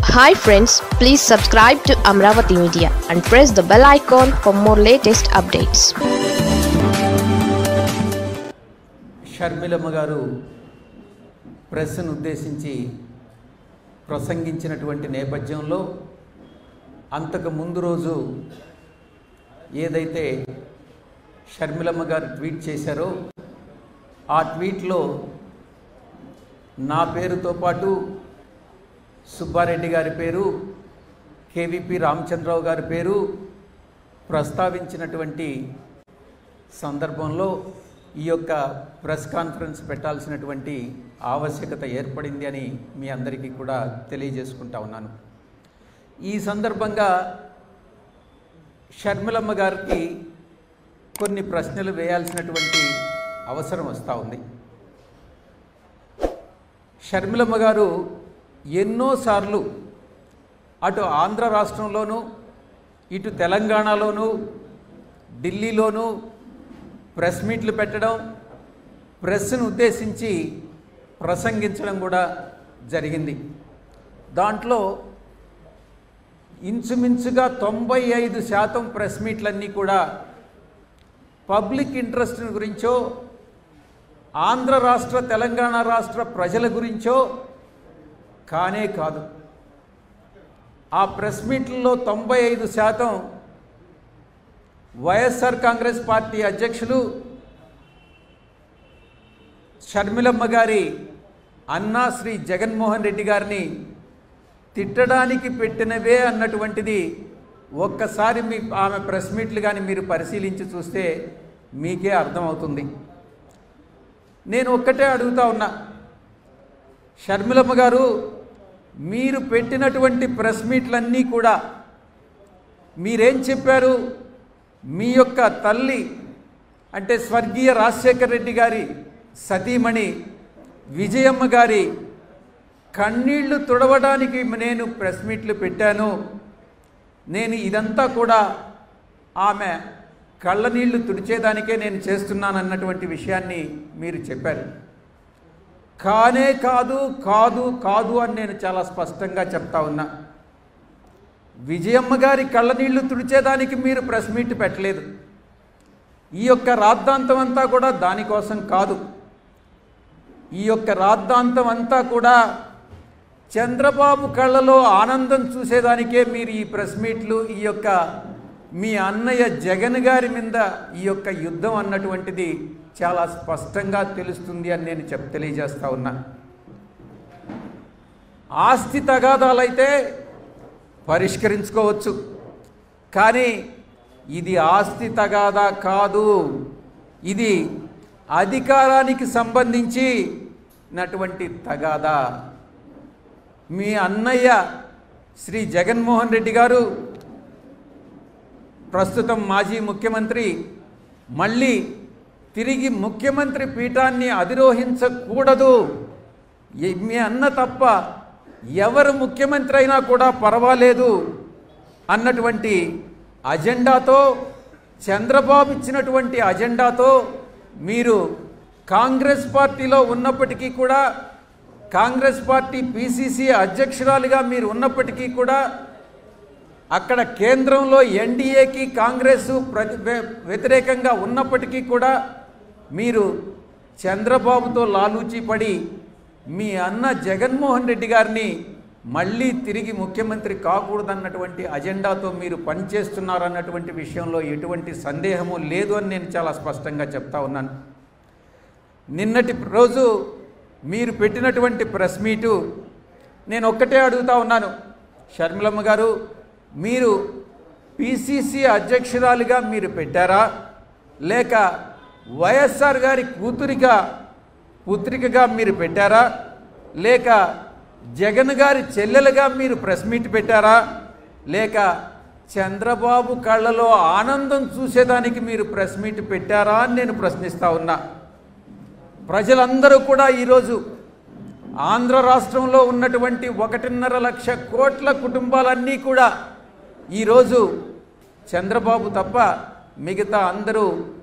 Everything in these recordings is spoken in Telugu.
hi friends please subscribe to Amaravati media and press the bell icon for more latest updates షర్మిలమ్మ గారు ప్రెస్ను ఉద్దేశించి ప్రసంగించినటువంటి నేపథ్యంలో అంతకు ముందు రోజు ఏదైతే షర్మిలమ్మ గారు ట్వీట్ చేశారో ఆ ట్వీట్లో నా పేరుతో పాటు సుబ్బారెడ్డి గారి పేరు కేవీపీ రామచంద్రరావు గారి పేరు ప్రస్తావించినటువంటి సందర్భంలో ఈ యొక్క ప్రెస్ కాన్ఫరెన్స్ పెట్టాల్సినటువంటి ఆవశ్యకత ఏర్పడింది అని మీ అందరికీ కూడా తెలియజేసుకుంటా ఉన్నాను ఈ సందర్భంగా షర్మిలమ్మ గారికి కొన్ని ప్రశ్నలు వేయాల్సినటువంటి అవసరం వస్తూ ఉంది షర్మిలమ్మ గారు ఎన్నోసార్లు అటు ఆంధ్ర రాష్ట్రంలోనూ ఇటు తెలంగాణలోనూ ఢిల్లీలోనూ ప్రెస్ మీట్లు పెట్టడం ప్రెస్ను ఉద్దేశించి ప్రసంగించడం కూడా జరిగింది దాంట్లో ఇంచుమించుగా తొంభై ఐదు శాతం ప్రెస్ మీట్లన్నీ కూడా పబ్లిక్ ఇంట్రెస్ట్ గురించో ఆంధ్ర రాష్ట్ర తెలంగాణ రాష్ట్ర ప్రజల గురించో కానే కాదు ఆ ప్రెస్ మీట్లలో తొంభై ఐదు శాతం వైఎస్ఆర్ కాంగ్రెస్ పార్టీ అధ్యక్షులు షర్మిలమ్మ గారి అన్నా శ్రీ జగన్మోహన్ రెడ్డి గారిని తిట్టడానికి పెట్టినవే అన్నటువంటిది ఒక్కసారి మీ ఆమె ప్రెస్ మీట్లు కానీ మీరు పరిశీలించి చూస్తే మీకే అర్థమవుతుంది నేను ఒక్కటే అడుగుతా ఉన్నా షర్మిలమ్మ గారు మీరు పెట్టినటువంటి ప్రెస్ మీట్లన్నీ కూడా మీరేం చెప్పారు మీ యొక్క తల్లి అంటే స్వర్గీయ రాజశేఖర రెడ్డి గారి సతీమణి విజయమ్మ గారి కన్నీళ్లు తుడవడానికి నేను ప్రెస్ మీట్లు పెట్టాను నేను ఇదంతా కూడా ఆమె కళ్ళ నీళ్లు తుడిచేదానికే నేను చేస్తున్నానన్నటువంటి విషయాన్ని మీరు చెప్పారు కానే కాదు కాదు కాదు అని నేను చాలా స్పష్టంగా చెప్తా ఉన్నా విజయమ్మ గారి కళ్ళ నీళ్లు తుడిచేదానికి మీరు ప్రెస్ మీట్ పెట్టలేదు ఈ యొక్క రాద్ధాంతం అంతా కూడా దానికోసం కాదు ఈ యొక్క రాద్ధాంతం అంతా కూడా చంద్రబాబు కళ్ళలో ఆనందం చూసేదానికే మీరు ఈ ప్రెస్ మీట్లు ఈ యొక్క మీ అన్నయ్య జగన్ గారి మీద ఈ యొక్క యుద్ధం అన్నటువంటిది చాలా స్పష్టంగా తెలుస్తుంది అని నేను చెప్ తెలియజేస్తా ఉన్నా ఆస్తి తగాదాలైతే పరిష్కరించుకోవచ్చు కానీ ఇది ఆస్తి తగాదా కాదు ఇది అధికారానికి సంబంధించి నటువంటి తగాదా మీ అన్నయ్య శ్రీ జగన్మోహన్ రెడ్డి గారు ప్రస్తుతం మాజీ ముఖ్యమంత్రి మళ్ళీ తిరిగి ముఖ్యమంత్రి పీఠాన్ని అధిరోహించకూడదు ఈ- మీ అన్న తప్ప ఎవరు ముఖ్యమంత్రి అయినా కూడా పర్వాలేదు అన్నటువంటి అజెండాతో చంద్రబాబు ఇచ్చినటువంటి అజెండాతో మీరు కాంగ్రెస్ పార్టీలో ఉన్నప్పటికీ కూడా కాంగ్రెస్ పార్టీ పిసిసి అధ్యక్షురాలుగా మీరు ఉన్నప్పటికీ కూడా అక్కడ కేంద్రంలో ఎన్డీఏకి కాంగ్రెస్ ప్రతి వ్య- వ్యతిరేకంగా ఉన్నప్పటికీ కూడా మీరు చంద్రబాబుతో లాలూచి పడి మీ అన్న జగన్మోహన్ రెడ్డి గారిని మళ్ళీ తిరిగి ముఖ్యమంత్రి కాకూడదన్నటువంటి అజెండాతో మీరు పనిచేస్తున్నారన్నటువంటి విషయంలో ఎటువంటి సందేహము లేదు అని నేను చాలా స్పష్టంగా చెప్తా ఉన్నాను నిన్నటి రోజు మీరు పెట్టినటువంటి ప్రెస్ మీటు నేను ఒక్కటే అడుగుతా ఉన్నాను షర్మిలమ్మ గారు మీరు పిసిసి అధ్యక్షురాలుగా మీరు పెట్టారా లేక వైఎస్ఆర్ గారి కూతురిగా పుత్రికగా మీరు పెట్టారా లేక జగన్ గారి చెల్లెలుగా మీరు ప్రెస్ మీట్ పెట్టారా లేక చంద్రబాబు కళ్ళలో ఆనందం చూసేదానికి మీరు ప్రెస్ మీట్ పెట్టారా అని నేను ప్రశ్నిస్తా ఉన్నా ప్రజలందరూ కూడా ఈరోజు ఆంధ్ర రాష్ట్రంలో ఉన్నటువంటి ఒకటిన్నర లక్ష కోట్ల కుటుంబాలన్నీ కూడా ఈరోజు చంద్రబాబు తప్ప మిగతా అందరూ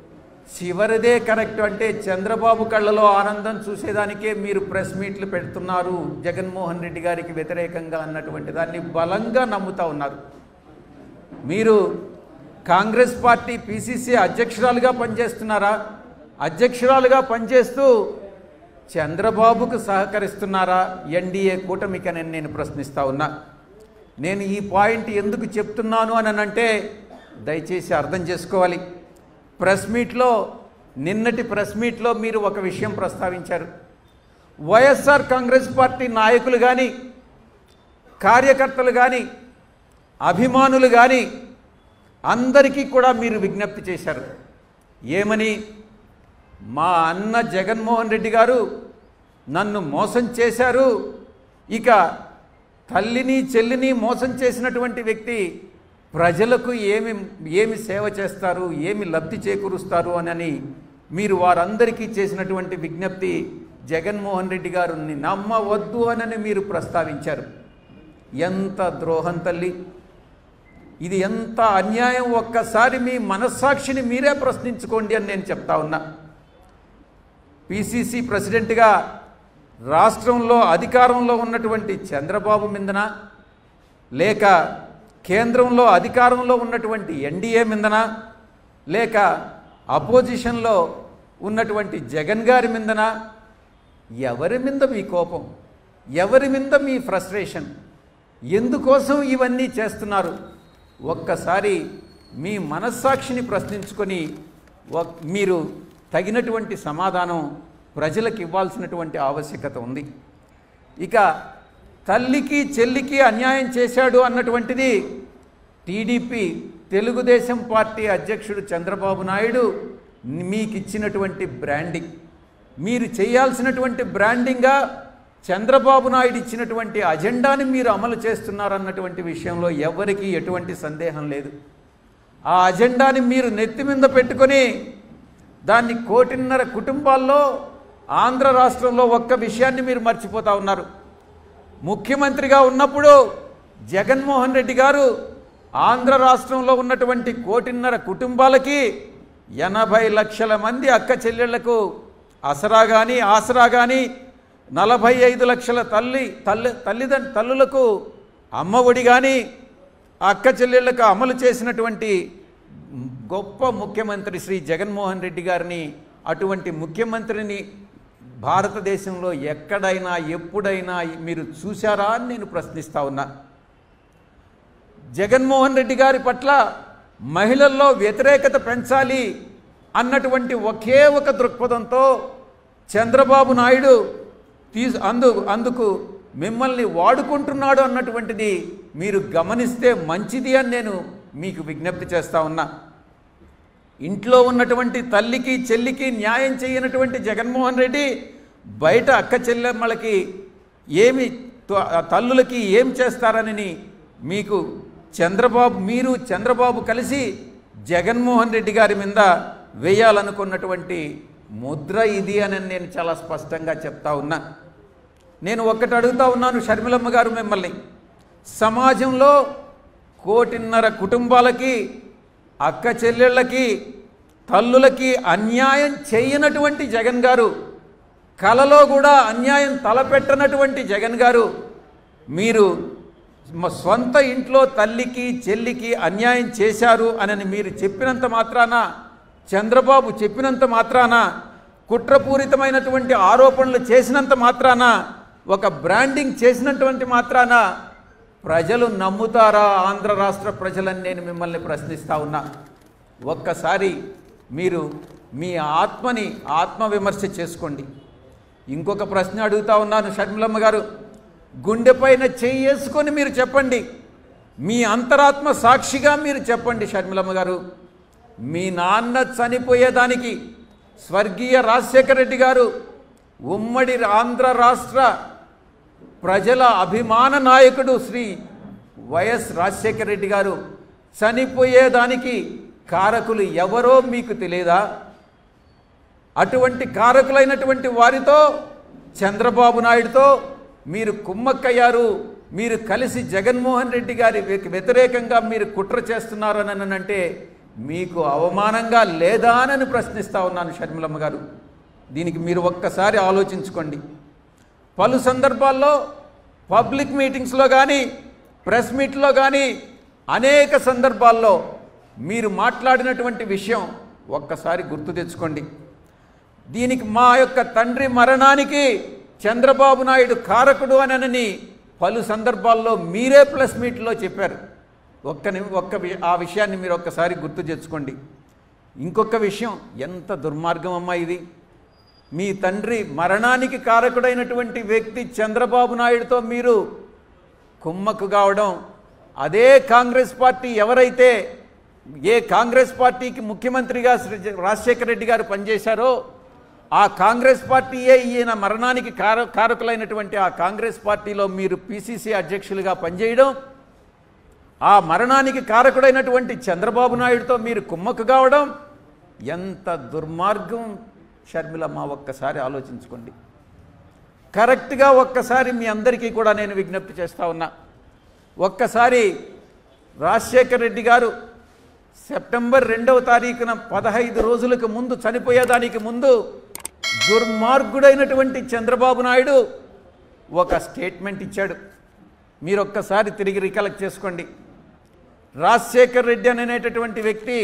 చివరిదే కరెక్ట్ అంటే చంద్రబాబు కళ్ళలో ఆనందం చూసేదానికే మీరు ప్రెస్ మీట్లు పెడుతున్నారు జగన్మోహన్ రెడ్డి గారికి వ్యతిరేకంగా అన్నటువంటి దాన్ని బలంగా నమ్ముతా ఉన్నారు మీరు కాంగ్రెస్ పార్టీ పిసిసి అధ్యక్షురాలుగా పనిచేస్తున్నారా అధ్యక్షురాలుగా పనిచేస్తూ చంద్రబాబుకు సహకరిస్తున్నారా ఎన్డీఏ కూటమికని నేను ప్రశ్నిస్తా ఉన్నా నేను ఈ పాయింట్ ఎందుకు చెప్తున్నాను అని అంటే దయచేసి అర్థం చేసుకోవాలి ప్రెస్ మీట్లో నిన్నటి ప్రెస్ మీట్లో మీరు ఒక విషయం ప్రస్తావించారు వైఎస్ఆర్ కాంగ్రెస్ పార్టీ నాయకులు కానీ కార్యకర్తలు కానీ అభిమానులు కానీ అందరికీ కూడా మీరు విజ్ఞప్తి చేశారు ఏమని మా అన్న జగన్మోహన్ రెడ్డి గారు నన్ను మోసం చేశారు ఇక తల్లిని చెల్లిని మోసం చేసినటువంటి వ్యక్తి ప్రజలకు ఏమి ఏమి సేవ చేస్తారు ఏమి లబ్ధి చేకూరుస్తారు అని మీరు వారందరికీ చేసినటువంటి విజ్ఞప్తి జగన్మోహన్ రెడ్డి గారిని నమ్మవద్దు అని మీరు ప్రస్తావించారు ఎంత ద్రోహం తల్లి ఇది ఎంత అన్యాయం ఒక్కసారి మీ మనస్సాక్షిని మీరే ప్రశ్నించుకోండి అని నేను చెప్తా ఉన్నా పిసిసి ప్రెసిడెంట్గా రాష్ట్రంలో అధికారంలో ఉన్నటువంటి చంద్రబాబు మీదన లేక కేంద్రంలో అధికారంలో ఉన్నటువంటి ఎన్డీఏ మీదన లేక అపోజిషన్లో ఉన్నటువంటి జగన్ గారి మీదన ఎవరి మీద మీ కోపం ఎవరి మీద మీ ఫ్రస్ట్రేషన్ ఎందుకోసం ఇవన్నీ చేస్తున్నారు ఒక్కసారి మీ మనస్సాక్షిని ప్రశ్నించుకొని ఒక్- మీరు తగినటువంటి సమాధానం ప్రజలకు ఇవ్వాల్సినటువంటి ఆవశ్యకత ఉంది ఇక తల్లికి చెల్లికి అన్యాయం చేశాడు అన్నటువంటిది టీడీపీ తెలుగుదేశం పార్టీ అధ్యక్షుడు చంద్రబాబు నాయుడు మీకు ఇచ్చినటువంటి బ్రాండింగ్ మీరు చేయాల్సినటువంటి బ్రాండింగ్గా చంద్రబాబు నాయుడు ఇచ్చినటువంటి అజెండాని మీరు అమలు చేస్తున్నారన్నటువంటి విషయంలో ఎవరికీ ఎటువంటి సందేహం లేదు ఆ అజెండాని మీరు నెత్తి మీద పెట్టుకొని దాన్ని కోటిన్నర కుటుంబాల్లో ఆంధ్ర రాష్ట్రంలో ఒక్క విషయాన్ని మీరు మర్చిపోతా ఉన్నారు ముఖ్యమంత్రిగా ఉన్నప్పుడు జగన్మోహన్ రెడ్డి గారు ఆంధ్ర రాష్ట్రంలో ఉన్నటువంటి కోటిన్నర కుటుంబాలకి ఎనభై లక్షల మంది అక్క చెల్లెళ్లకు అసరా కానీ ఆసరా కానీ నలభై ఐదు లక్షల తల్లి తల్లి తల్లిదండ్రు తల్లులకు అమ్మఒడి కానీ అక్క చెల్లెళ్లకు అమలు చేసినటువంటి గొప్ప ముఖ్యమంత్రి శ్రీ జగన్మోహన్ రెడ్డి గారిని అటువంటి ముఖ్యమంత్రిని భారతదేశంలో ఎక్కడైనా ఎప్పుడైనా మీరు చూశారా అని నేను ప్రశ్నిస్తా ఉన్నా జగన్మోహన్ రెడ్డి గారి పట్ల మహిళల్లో వ్యతిరేకత పెంచాలి అన్నటువంటి ఒకే ఒక దృక్పథంతో చంద్రబాబు నాయుడు తీసు అందు అందుకు మిమ్మల్ని వాడుకుంటున్నాడు అన్నటువంటిది మీరు గమనిస్తే మంచిది అని నేను మీకు విజ్ఞప్తి చేస్తా ఉన్నా ఇంట్లో ఉన్నటువంటి తల్లికి చెల్లికి న్యాయం చేయనటువంటి జగన్మోహన్ రెడ్డి బయట అక్క చెల్లెమ్మలకి ఏమి త- తల్లులకి ఏం చేస్తారని మీకు చంద్రబాబు మీరు చంద్రబాబు కలిసి జగన్మోహన్ రెడ్డి గారి మీద వేయాలనుకున్నటువంటి ముద్ర ఇది అని నేను చాలా స్పష్టంగా చెప్తా ఉన్నా నేను ఒక్కటి అడుగుతా ఉన్నాను షర్మిలమ్మ గారు మిమ్మల్ని సమాజంలో కోటిన్నర కుటుంబాలకి అక్క చెల్లెళ్ళకి తల్లులకి అన్యాయం చేయనటువంటి జగన్ గారు కలలో కూడా అన్యాయం తలపెట్టనటువంటి జగన్ గారు మీరు మ- సొంత ఇంట్లో తల్లికి చెల్లికి అన్యాయం చేశారు అని మీరు చెప్పినంత మాత్రాన చంద్రబాబు చెప్పినంత మాత్రాన కుట్రపూరితమైనటువంటి ఆరోపణలు చేసినంత మాత్రాన ఒక బ్రాండింగ్ చేసినటువంటి మాత్రాన ప్రజలు నమ్ముతారా ఆంధ్ర రాష్ట్ర ప్రజలని నేను మిమ్మల్ని ప్రశ్నిస్తా ఉన్నా ఒక్కసారి మీరు మీ ఆత్మని ఆత్మవిమర్శ చేసుకోండి ఇంకొక ప్రశ్న అడుగుతా ఉన్నాను షర్మిలమ్మ గారు గుండెపైన చేసుకొని మీరు చెప్పండి మీ అంతరాత్మ సాక్షిగా మీరు చెప్పండి షర్మిలమ్మ గారు మీ నాన్న చనిపోయేదానికి స్వర్గీయ రాజశేఖర రెడ్డి గారు ఉమ్మడి ఆంధ్ర రాష్ట్ర ప్రజల అభిమాన నాయకుడు శ్రీ వైఎస్ రాజశేఖర రెడ్డి గారు చనిపోయేదానికి కారకులు ఎవరో మీకు తెలియదా అటువంటి కారకులైనటువంటి వారితో చంద్రబాబు నాయుడుతో మీరు కుమ్మక్కయ్యారు మీరు కలిసి జగన్మోహన్ రెడ్డి గారి వ్య- వ్యతిరేకంగా మీరు కుట్ర చేస్తున్నారు అని అంటే మీకు అవమానంగా లేదా అని ప్రశ్నిస్తా ఉన్నాను షర్మిలమ్మ గారు దీనికి మీరు ఒక్కసారి ఆలోచించుకోండి పలు సందర్భాల్లో పబ్లిక్ మీటింగ్స్లో కానీ ప్రెస్ మీట్లో కానీ అనేక సందర్భాల్లో మీరు మాట్లాడినటువంటి విషయం ఒక్కసారి గుర్తు తెచ్చుకోండి దీనికి మా యొక్క తండ్రి మరణానికి చంద్రబాబు నాయుడు కారకుడు అనని పలు సందర్భాల్లో మీరే ప్లస్ మీట్లో చెప్పారు ఒక్క ని- ఒక్క వి- ఆ విషయాన్ని మీరు ఒక్కసారి గుర్తు తెచ్చుకోండి ఇంకొక విషయం ఎంత దుర్మార్గం అమ్మా ఇది మీ తండ్రి మరణానికి కారకుడైనటువంటి వ్యక్తి చంద్రబాబు నాయుడుతో మీరు కుమ్మక్కు కావడం అదే కాంగ్రెస్ పార్టీ ఎవరైతే ఏ కాంగ్రెస్ పార్టీకి ముఖ్యమంత్రిగా శ్రీ జ- రాజశేఖర రెడ్డి గారు పనిచేశారో ఆ కాంగ్రెస్ పార్టీయే ఈయన మరణానికి కార కారకులైనటువంటి ఆ కాంగ్రెస్ పార్టీలో మీరు పిసిసి అధ్యక్షులుగా పనిచేయడం ఆ మరణానికి కారకుడైనటువంటి చంద్రబాబు నాయుడుతో మీరు కుమ్మక్కు కావడం ఎంత దుర్మార్గం షర్మిలమ్మ ఒక్కసారి ఆలోచించుకోండి కరెక్ట్గా ఒక్కసారి మీ అందరికీ కూడా నేను విజ్ఞప్తి చేస్తా ఉన్నా ఒక్కసారి రాజశేఖర్ రెడ్డి గారు సెప్టెంబర్ రెండవ తారీఖున పదహైదు రోజులకు ముందు చనిపోయేదానికి ముందు దుర్మార్గుడైనటువంటి చంద్రబాబు నాయుడు ఒక స్టేట్మెంట్ ఇచ్చాడు మీరు ఒక్కసారి తిరిగి రికలెక్ట్ చేసుకోండి రాజశేఖర్ రెడ్డి అనేటటువంటి వ్యక్తి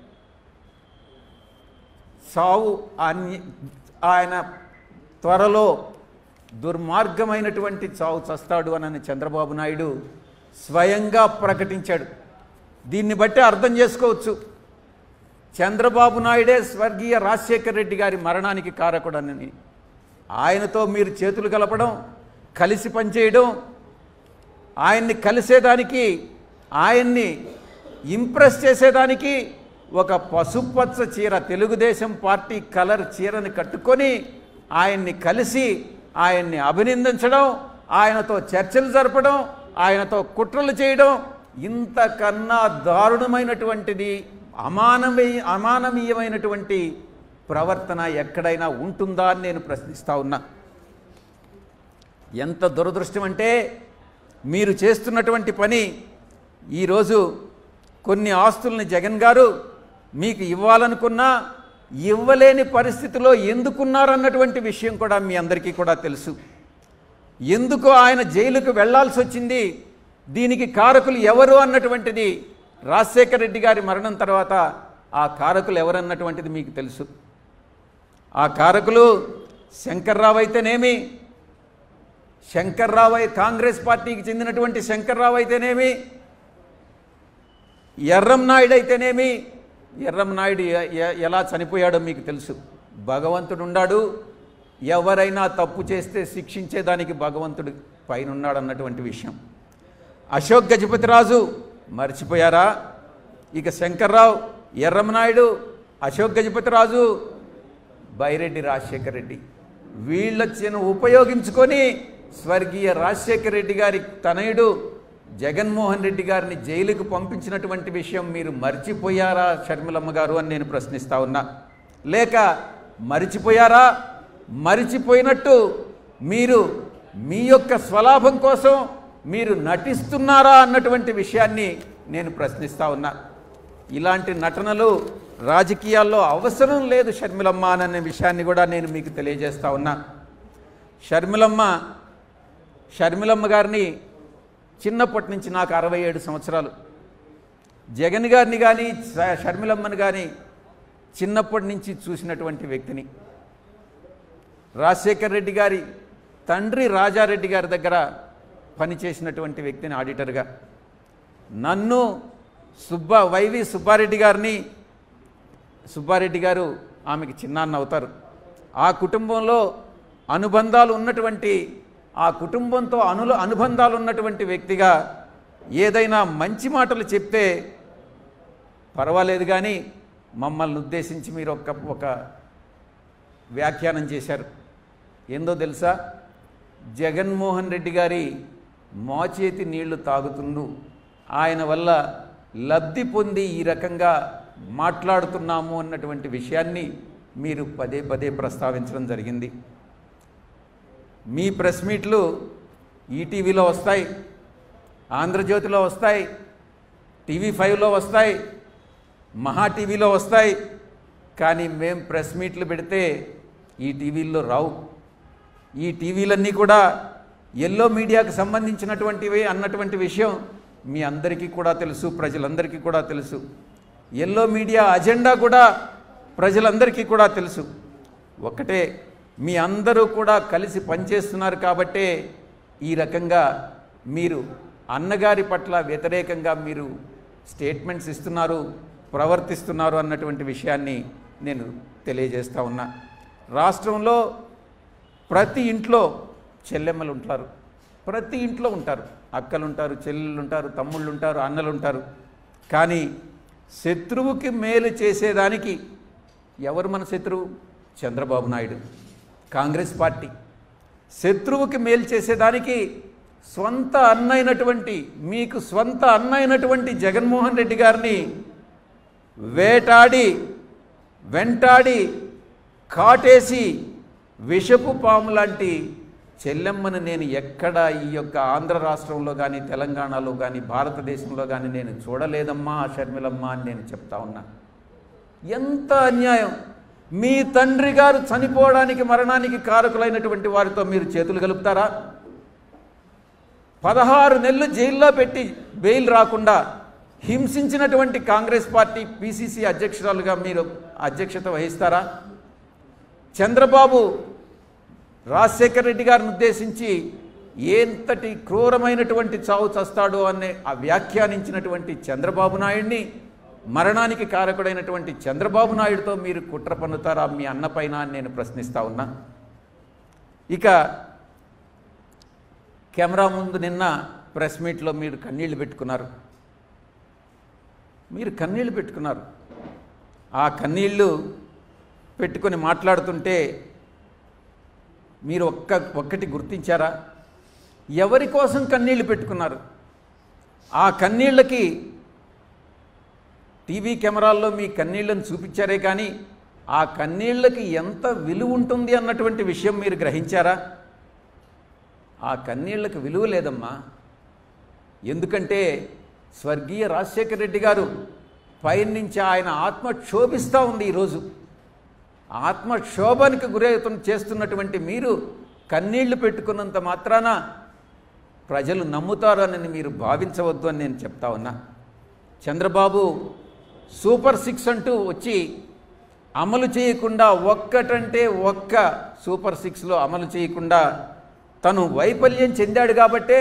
సావు అన్య ఆయన త్వరలో దుర్మార్గమైనటువంటి చావు చస్తాడు అని చంద్రబాబు నాయుడు స్వయంగా ప్రకటించాడు దీన్ని బట్టి అర్థం చేసుకోవచ్చు చంద్రబాబు నాయుడే స్వర్గీయ రాజశేఖర్ రెడ్డి గారి మరణానికి కారకుడనని ఆయనతో మీరు చేతులు కలపడం కలిసి పనిచేయడం ఆయన్ని కలిసేదానికి ఆయన్ని ఇంప్రెస్ చేసేదానికి ఒక పసుపచ్చ చీర తెలుగుదేశం పార్టీ కలర్ చీరని కట్టుకొని ఆయన్ని కలిసి ఆయన్ని అభినందించడం ఆయనతో చర్చలు జరపడం ఆయనతో కుట్రలు చేయడం ఇంతకన్నా దారుణమైనటువంటిది అమానవీయ అమానవీయమైనటువంటి ప్రవర్తన ఎక్కడైనా ఉంటుందా అని నేను ప్రశ్నిస్తా ఉన్నా ఎంత దురదృష్టం అంటే మీరు చేస్తున్నటువంటి పని ఈరోజు కొన్ని ఆస్తుల్ని జగన్ గారు మీకు ఇవ్వాలనుకున్నా ఇవ్వలేని పరిస్థితిలో ఎందుకున్నారన్నటువంటి విషయం కూడా మీ అందరికీ కూడా తెలుసు ఎందుకు ఆయన జైలుకు వెళ్లాల్సి వచ్చింది దీనికి కారకులు ఎవరు అన్నటువంటిది రాజశేఖర రెడ్డి గారి మరణం తర్వాత ఆ కారకులు ఎవరన్నటువంటిది మీకు తెలుసు ఆ కారకులు శంకర్రావు అయితేనేమి శంకర్రావు అయి- కాంగ్రెస్ పార్టీకి చెందినటువంటి శంకర్రావు అయితేనేమి ఎర్రం నాయుడు అయితేనేమి ఎర్రం నాయుడు ఎ- ఎ- ఎలా చనిపోయాడో మీకు తెలుసు భగవంతుడు ఉన్నాడు ఎవరైనా తప్పు చేస్తే శిక్షించేదానికి భగవంతుడు పైన ఉన్నాడు అన్నటువంటి విషయం అశోక్ గజపతిరాజు మర్చిపోయారా ఇక శంకర్రావు ఎర్రమనాయుడు అశోక్ గజపతిరాజు బైరెడ్డి రాజశేఖర రెడ్డి వీళ్ళొచ్చిన ఉపయోగించుకొని స్వర్గీయ రాజశేఖర రెడ్డి గారి తనయుడు జగన్మోహన్ రెడ్డి గారిని జైలుకు పంపించినటువంటి విషయం మీరు మర్చిపోయారా షర్మిలమ్మ గారు అని నేను ప్రశ్నిస్తా ఉన్నా లేక మరిచిపోయారా మరిచిపోయినట్టు మీరు మీ యొక్క స్వలాభం కోసం మీరు నటిస్తున్నారా అన్నటువంటి విషయాన్ని నేను ప్రశ్నిస్తా ఉన్నా ఇలాంటి నటనలు రాజకీయాల్లో అవసరం లేదు షర్మిలమ్మ అనే విషయాన్ని కూడా నేను మీకు తెలియజేస్తా ఉన్నా షర్మిలమ్మ షర్మిలమ్మ గారిని చిన్నప్పటి నుంచి నాకు అరవై ఏడు సంవత్సరాలు జగన్ గారిని కానీ ష- షర్మిలమ్మని కానీ చిన్నప్పటి నుంచి చూసినటువంటి వ్యక్తిని రాజశేఖర్ రెడ్డి గారి తండ్రి రాజారెడ్డి గారి దగ్గర పనిచేసినటువంటి వ్యక్తిని ఆడిటర్గా నన్ను సుబ్బ వైవి సుబ్బారెడ్డి గారిని సుబ్బారెడ్డి గారు ఆమెకి చిన్నాన్న అవుతారు ఆ కుటుంబంలో అనుబంధాలు ఉన్నటువంటి ఆ కుటుంబంతో అనుల అనుబంధాలు ఉన్నటువంటి వ్యక్తిగా ఏదైనా మంచి మాటలు చెప్తే పర్వాలేదు కానీ మమ్మల్ని ఉద్దేశించి మీరు ఒక ఒక వ్యాఖ్యానం చేశారు ఏందో తెలుసా జగన్మోహన్ రెడ్డి గారి మోచేతి నీళ్లు తాగుతుండు ఆయన వల్ల లబ్ధి పొంది ఈ రకంగా మాట్లాడుతున్నాము అన్నటువంటి విషయాన్ని మీరు పదే పదే ప్రస్తావించడం జరిగింది మీ ప్రెస్ మీట్లు ఈటీవీలో వస్తాయి ఆంధ్రజ్యోతిలో వస్తాయి టీవీ ఫైవ్లో వస్తాయి మహా టీవీలో వస్తాయి కానీ మేం ప్రెస్ మీట్లు పెడితే ఈ టీవీల్లో రావు ఈ టీవీలన్నీ కూడా ఎల్లో మీడియాకు సంబంధించినటువంటివి అన్నటువంటి విషయం మీ అందరికీ కూడా తెలుసు ప్రజలందరికీ కూడా తెలుసు ఎల్లో మీడియా అజెండా కూడా ప్రజలందరికీ కూడా తెలుసు ఒకటే మీ అందరూ కూడా కలిసి పనిచేస్తున్నారు కాబట్టే ఈ రకంగా మీరు అన్నగారి పట్ల వ్యతిరేకంగా మీరు స్టేట్మెంట్స్ ఇస్తున్నారు ప్రవర్తిస్తున్నారు అన్నటువంటి విషయాన్ని నేను తెలియజేస్తా ఉన్నా రాష్ట్రంలో ప్రతి ఇంట్లో చెల్లెమ్మలు ఉంటారు ప్రతి ఇంట్లో ఉంటారు అక్కలు ఉంటారు చెల్లెళ్ళు ఉంటారు తమ్ముళ్ళు ఉంటారు అన్నలు ఉంటారు కానీ శత్రువుకి మేలు చేసేదానికి ఎవరు మన శత్రువు చంద్రబాబు నాయుడు కాంగ్రెస్ పార్టీ శత్రువుకి మేలు చేసేదానికి స్వంత అన్నైనటువంటి మీకు స్వంత అన్నైనటువంటి జగన్మోహన్ రెడ్డి గారిని వేటాడి వెంటాడి కాటేసి విషపు పాము లాంటి చెల్లెమ్మను నేను ఎక్కడ ఈ యొక్క ఆంధ్ర రాష్ట్రంలో కానీ తెలంగాణలో కానీ భారతదేశంలో కానీ నేను చూడలేదమ్మా షర్మిలమ్మ అని నేను చెప్తా ఉన్నా ఎంత అన్యాయం మీ తండ్రి గారు చనిపోవడానికి మరణానికి కారకులైనటువంటి వారితో మీరు చేతులు కలుపుతారా పదహారు నెలలు జైల్లో పెట్టి బెయిల్ రాకుండా హింసించినటువంటి కాంగ్రెస్ పార్టీ పిసిసి అధ్యక్షురాలుగా మీరు అధ్యక్షత వహిస్తారా చంద్రబాబు రాజశేఖర రెడ్డి గారిని ఉద్దేశించి ఎంతటి క్రూరమైనటువంటి చావు చస్తాడో అనే ఆ వ్యాఖ్యానించినటువంటి చంద్రబాబు నాయుడిని మరణానికి కారకుడైనటువంటి చంద్రబాబు నాయుడుతో మీరు కుట్ర పన్నుతారా మీ అన్నపైన అని నేను ప్రశ్నిస్తా ఉన్నా ఇక కెమెరా ముందు నిన్న ప్రెస్ మీట్లో మీరు కన్నీళ్లు పెట్టుకున్నారు మీరు కన్నీళ్లు పెట్టుకున్నారు ఆ కన్నీళ్లు పెట్టుకొని మాట్లాడుతుంటే మీరు ఒక్క ఒక్కటి గుర్తించారా ఎవరి కోసం కన్నీళ్లు పెట్టుకున్నారు ఆ కన్నీళ్ళకి టీవీ కెమెరాల్లో మీ కన్నీళ్లను చూపించారే కానీ ఆ కన్నీళ్ళకి ఎంత విలువ ఉంటుంది అన్నటువంటి విషయం మీరు గ్రహించారా ఆ కన్నీళ్ళకి విలువ లేదమ్మా ఎందుకంటే స్వర్గీయ రాజశేఖర రెడ్డి గారు పైనుంచి ఆయన ఆత్మ క్షోభిస్తూ ఉంది ఈరోజు ఆత్మక్షోభానికి గురవుతు చేస్తున్నటువంటి మీరు కన్నీళ్లు పెట్టుకున్నంత మాత్రాన ప్రజలు నమ్ముతారని మీరు భావించవద్దు అని నేను చెప్తా ఉన్నా చంద్రబాబు సూపర్ సిక్స్ అంటూ వచ్చి అమలు చేయకుండా ఒక్కటంటే ఒక్క సూపర్ సిక్స్లో అమలు చేయకుండా తను వైఫల్యం చెందాడు కాబట్టే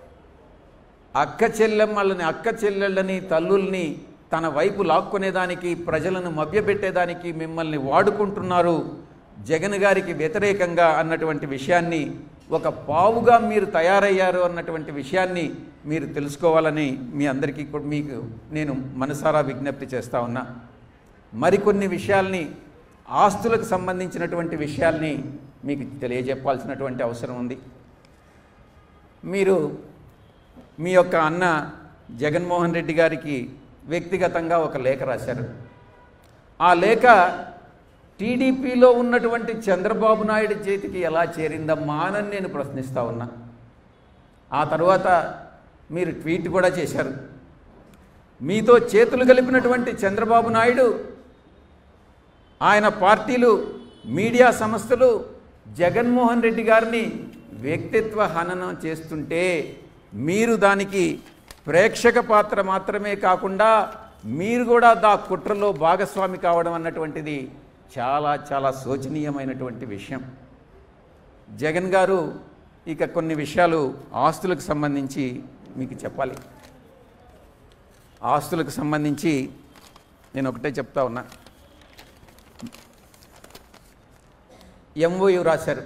అక్క చెల్లెమ్మలని అక్క చెల్లెళ్ళని తల్లుల్ని తన వైపు లాక్కునేదానికి ప్రజలను మభ్యపెట్టేదానికి మిమ్మల్ని వాడుకుంటున్నారు జగన్ గారికి వ్యతిరేకంగా అన్నటువంటి విషయాన్ని ఒక పావుగా మీరు తయారయ్యారు అన్నటువంటి విషయాన్ని మీరు తెలుసుకోవాలని మీ అందరికీ కూడా మీకు నేను మనసారా విజ్ఞప్తి చేస్తా ఉన్నా మరికొన్ని విషయాల్ని ఆస్తులకు సంబంధించినటువంటి విషయాల్ని మీకు తెలియజెప్పాల్సినటువంటి అవసరం ఉంది మీరు మీ యొక్క అన్న జగన్మోహన్ రెడ్డి గారికి వ్యక్తిగతంగా ఒక లేఖ రాశారు ఆ లేఖ టీడీపీలో ఉన్నటువంటి చంద్రబాబు నాయుడు చేతికి ఎలా చేరిందమ్మా అని నేను ప్రశ్నిస్తా ఉన్నా ఆ తర్వాత మీరు ట్వీట్ కూడా చేశారు మీతో చేతులు కలిపినటువంటి చంద్రబాబు నాయుడు ఆయన పార్టీలు మీడియా సంస్థలు జగన్మోహన్ రెడ్డి గారిని వ్యక్తిత్వ హననం చేస్తుంటే మీరు దానికి ప్రేక్షక పాత్ర మాత్రమే కాకుండా మీరు కూడా దా కుట్రలో భాగస్వామి కావడం అన్నటువంటిది చాలా చాలా శోచనీయమైనటువంటి విషయం జగన్ గారు ఇక కొన్ని విషయాలు ఆస్తులకు సంబంధించి మీకు చెప్పాలి ఆస్తులకు సంబంధించి నేను ఒకటే చెప్తా ఉన్నా ఎంఓయు రాశారు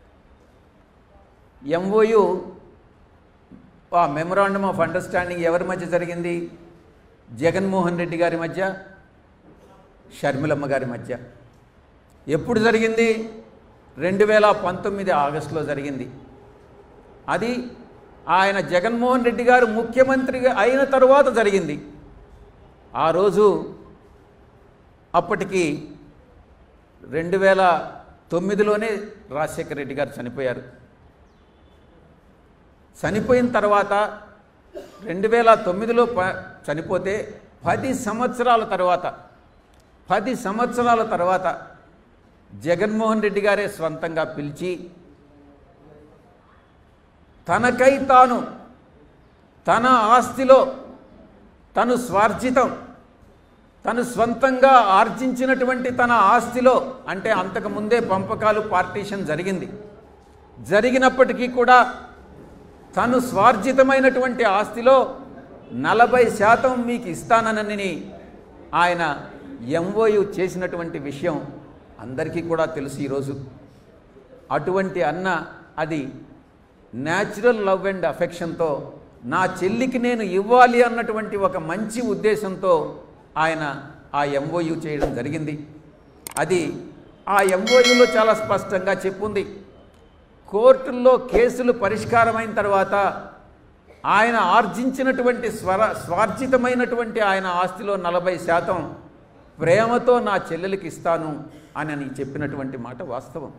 ఎంఓయు ఆ మెమరాండమ్ ఆఫ్ అండర్స్టాండింగ్ ఎవరి మధ్య జరిగింది జగన్మోహన్ రెడ్డి గారి మధ్య షర్మిలమ్మ గారి మధ్య ఎప్పుడు జరిగింది రెండు వేల పంతొమ్మిది ఆగస్టులో జరిగింది అది ఆయన జగన్మోహన్ రెడ్డి గారు ముఖ్యమంత్రిగా అయిన తరువాత జరిగింది ఆ రోజు అప్పటికి రెండు వేల తొమ్మిదిలోనే రాజశేఖర రెడ్డి గారు చనిపోయారు చనిపోయిన తర్వాత రెండు వేల తొమ్మిదిలో ప చనిపోతే పది సంవత్సరాల తర్వాత పది సంవత్సరాల తర్వాత జగన్మోహన్ రెడ్డి గారే స్వంతంగా పిలిచి తనకై తాను తన ఆస్తిలో తను స్వార్జితం తను స్వంతంగా ఆర్జించినటువంటి తన ఆస్తిలో అంటే అంతకు ముందే పంపకాలు పార్టీషన్ జరిగింది జరిగినప్పటికీ కూడా తను స్వార్జితమైనటువంటి ఆస్తిలో నలభై శాతం మీకు ఇస్తానని ఆయన ఎంఓయు చేసినటువంటి విషయం అందరికీ కూడా తెలుసు ఈరోజు అటువంటి అన్న అది న్యాచురల్ లవ్ అండ్ అఫెక్షన్తో నా చెల్లికి నేను ఇవ్వాలి అన్నటువంటి ఒక మంచి ఉద్దేశంతో ఆయన ఆ ఎంఓయు చేయడం జరిగింది అది ఆ ఎంఓయులో చాలా స్పష్టంగా చెప్పుంది కోర్టుల్లో కేసులు పరిష్కారమైన తర్వాత ఆయన ఆర్జించినటువంటి స్వర స్వార్జితమైనటువంటి ఆయన ఆస్తిలో నలభై శాతం ప్రేమతో నా చెల్లెలకి ఇస్తాను అని అని చెప్పినటువంటి మాట వాస్తవం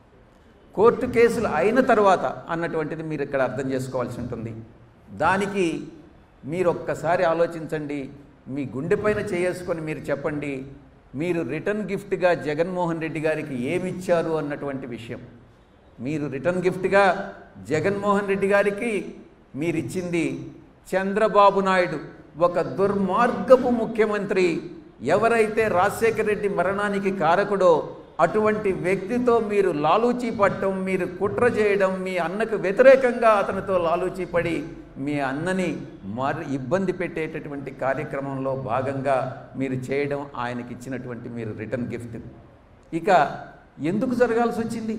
కోర్టు కేసులు అయిన తర్వాత అన్నటువంటిది మీరు ఇక్కడ అర్థం చేసుకోవాల్సి ఉంటుంది దానికి మీరు ఒక్కసారి ఆలోచించండి మీ గుండెపైన చేసుకొని మీరు చెప్పండి మీరు రిటర్న్ గిఫ్ట్గా జగన్మోహన్ రెడ్డి గారికి ఏమిచ్చారు అన్నటువంటి విషయం మీరు రిటర్న్ గిఫ్ట్గా జగన్మోహన్ రెడ్డి గారికి మీరిచ్చింది చంద్రబాబు నాయుడు ఒక దుర్మార్గపు ముఖ్యమంత్రి ఎవరైతే రాజశేఖర రెడ్డి మరణానికి కారకుడో అటువంటి వ్యక్తితో మీరు లాలూచీ పడటం మీరు కుట్ర చేయడం మీ అన్నకు వ్యతిరేకంగా అతనితో లాలూచీ పడి మీ అన్నని మరి ఇబ్బంది పెట్టేటటువంటి కార్యక్రమంలో భాగంగా మీరు చేయడం ఆయనకి ఇచ్చినటువంటి మీరు రిటర్న్ గిఫ్ట్ ఇక ఎందుకు జరగాల్సి వచ్చింది